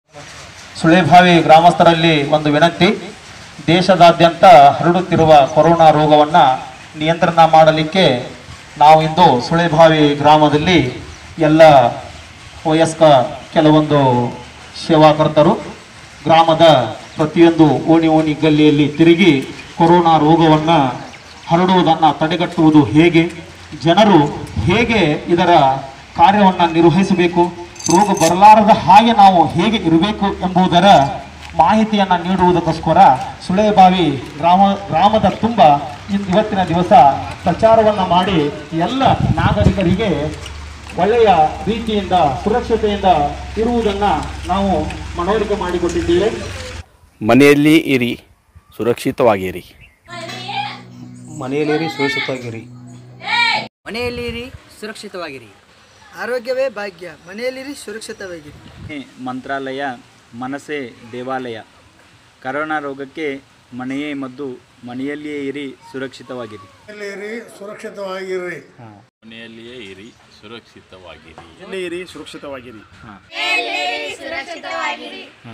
ಸುಳೆಭಾವಿ ಗ್ರಾಮಸ್ಥರಲ್ಲಿ ಒಂದು ವಿನಂತಿ ದೇಶದಾದ್ಯಂತ ಹರಡುತ್ತಿರುವ ಕೊರೋನಾ ರೋಗವನ್ನು ನಿಯಂತ್ರಣ ಮಾಡಲಿಕ್ಕೆ ನಾವು ಇಂದು ಸುಳೆಭಾವಿ ಗ್ರಾಮದಲ್ಲಿ ಎಲ್ಲ ವಯಸ್ಕ ಕೆಲವೊಂದು ಸೇವಾಕರ್ತರು ಗ್ರಾಮದ ಪ್ರತಿಯೊಂದು ಓಣಿ ಓಣಿ ಗಲ್ಲಿಯಲ್ಲಿ ತಿರುಗಿ ಕೊರೋನಾ ರೋಗವನ್ನು ಹರಡುವುದನ್ನು ತಡೆಗಟ್ಟುವುದು ಹೇಗೆ ಜನರು ಹೇಗೆ ಇದರ ಕಾರ್ಯವನ್ನು ನಿರ್ವಹಿಸಬೇಕು ರೋಗ ಬರಲಾರದ ಹಾಗೆ ನಾವು ಹೇಗೆ ಇರಬೇಕು ಎಂಬುದರ ಮಾಹಿತಿಯನ್ನು ನೀಡುವುದಕ್ಕೋಸ್ಕರ ಸುಳೆಬಾವಿ ಗ್ರಾಮ ಗ್ರಾಮದ ತುಂಬ ಇನ್- ಇವತ್ತಿನ ದಿವಸ ಪ್ರಚಾರವನ್ನು ಮಾಡಿ ಎಲ್ಲ ನಾಗರಿಕರಿಗೆ ಒಳ್ಳೆಯ ರೀತಿಯಿಂದ ಸುರಕ್ಷತೆಯಿಂದ ಇರುವುದನ್ನು ನಾವು ಮನವರಿಕೆ ಮಾಡಿಕೊಟ್ಟಿದ್ದೇವೆ ಮನೆಯಲ್ಲಿ ಇರಿ ಸುರಕ್ಷಿತವಾಗಿರಿ ಮನೆಯಲ್ಲಿ ಸುರಕ್ಷಿತವಾಗಿರಿ ಮನೆಯಲ್ಲಿರಿ ಸುರಕ್ಷಿತವಾಗಿರಿ ಆರೋಗ್ಯವೇ ಭಾಗ್ಯ ಮನೆಯಲ್ಲಿರಿ ಸುರಕ್ಷಿತವಾಗಿರಿ ಮಂತ್ರಾಲಯ ಮನಸೆ ದೇವಾಲಯ ಕರೋನಾ ರೋಗಕ್ಕೆ ಮನೆಯೇ ಮದ್ದು ಮನೆಯಲ್ಲಿಯೇ ಇರಿ ಸುರಕ್ಷಿತವಾಗಿರಿ ಮನೆಯಲ್ಲಿರಿ ಸುರಕ್ಷಿತವಾಗಿರ್ರಿ ಮನೆಯಲ್ಲಿಯೇ ಇರಿ ಸುರಕ್ಷಿತವಾಗಿರಿ ಇರಿ ಸುರಕ್ಷಿತವಾಗಿರಿ ಸುರಕ್ಷಿತವಾಗಿರಿ